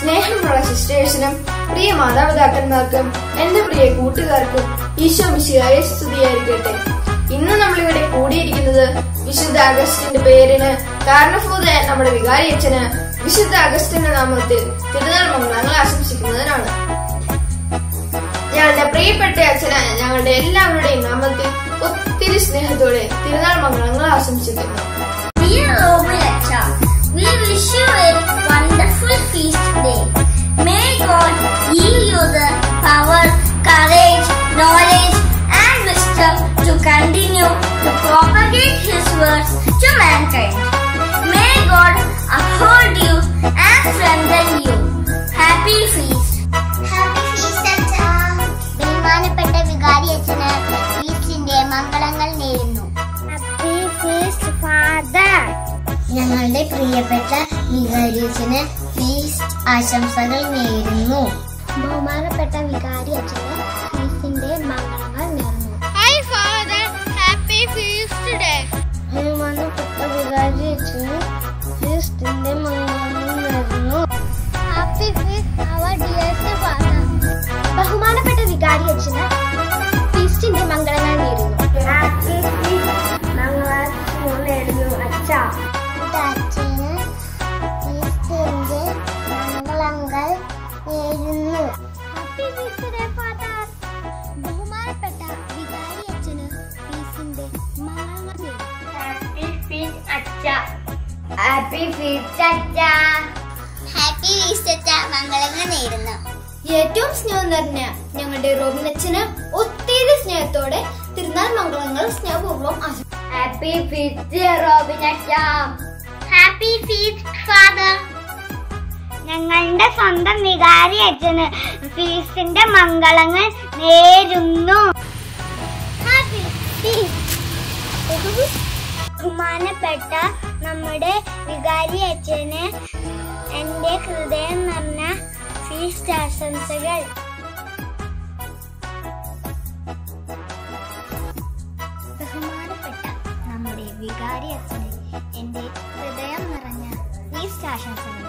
സ്നേഹമുള്ള സിസ്റ്റേഴ്സിനും പ്രിയ മാതാപിതാക്കന്മാർക്കും എന്റെ പ്രിയ കൂട്ടുകാർക്കും ഈശോ മിശിയായ സ്തുതിയായിരിക്കട്ടെ ഇന്ന് നമ്മളിവിടെ കൂടിയിരിക്കുന്നത് വിശുദ്ധ അഗസ്റ്റിന്റെ പേരിന് കാരണഭൂതയായ നമ്മുടെ വികാരി അച്ഛന് വിശുദ്ധ അഗസ്റ്റിന്റെ നാമത്തിൽ തിരുനാൾ മംഗളങ്ങൾ ആശംസിക്കുന്നതിനാണ് ഞങ്ങളുടെ പ്രിയപ്പെട്ട അച്ഛനായ ഞങ്ങളുടെ എല്ലാവരുടെയും നാമത്തിൽ ഒത്തിരി സ്നേഹത്തോടെ തിരുനാൾ മംഗളങ്ങൾ ആശംസിക്കുന്നു Dear Obulacha, we wish you a wonderful feast day. May God give you the power, courage, knowledge, and wisdom to continue to propagate His words to mankind. May God uphold you and strengthen you. Happy feast. Happy feast അച്ഛാ ബഹുമാനപ്പെട്ട വികാരി അച്ഛന് ഫീസ്റ്റിന്റെ മംഗളങ്ങൾ നേരുന്നു Happy feast, Father. ഞങ്ങളുടെ പ്രിയപ്പെട്ട വികാരി അച്ഛന് ഫീസ്റ്റ് ആശംസകൾ നേരുന്നു ബഹുമാനപ്പെട്ട വികാരി അച്ഛന് ഫീസ്റ്റിന്റെ മംഗളങ്ങൾ നേർന്നു Hi, Father. Happy feast day. ബഹുമാനപ്പെട്ട വികാരി അച്ഛന് ഫീസ്റ്റിന്റെ മംഗളങ്ങൾ നേരുന്നു Happy feast, our dearest Father. ബഹുമാനപ്പെട്ട വികാരി അച്ഛന് ഫീസ്റ്റിന്റെ മംഗളങ്ങൾ നേരുന്നു അച്ഛന് ഫീസ്റ്റിന്റെ മംഗളങ്ങൾ നേരുന്നു Happy feast day, Father. ബഹുമാനപ്പെട്ട വികാരി അച്ഛന് ഫീസിന്റെ മംഗളങ്ങൾ ഹാപ്പി ഫീസ്റ്റ് അച്ഛ ഹാപ്പി ഫീസ്റ്റ് അച്ഛ ഹാപ്പി ഫീസ്റ്റ് അച്ഛ മംഗളങ്ങൾ നേരുന്നു ഏറ്റവും സ്നേഹം നിറഞ്ഞ ഞങ്ങളുടെ റോബിനച്ഛന് ഒത്തിരി സ്നേഹത്തോടെ തിരുനാൾ മംഗളങ്ങൾ സ്നേഹപൂർവ്വം ആശംസിക്കുന്നു ഹാപ്പി ഫീസ്റ്റ് റോബിൻ അച്ഛ ഹാപ്പി ഫീസ്റ്റ് ഫാദർ ഞങ്ങളുടെ സ്വന്തം വികാരി അച്ഛന് ഫീസിന്റെ മംഗളങ്ങൾ നേരുന്നു ഹാപ്പി ബഹുമാനപ്പെട്ട നമ്മുടെ വികാരി അച്ഛന് എന്റെ ഹൃദയം നിറഞ്ഞ ഫീസ്റ്റ് ആശംസകൾ ബഹുമാനപ്പെട്ട നമ്മുടെ വികാരി അച്ഛന് എന്റെ ഹൃദയം നിറഞ്ഞ ഫീസ്റ്റ് ആശംസകൾ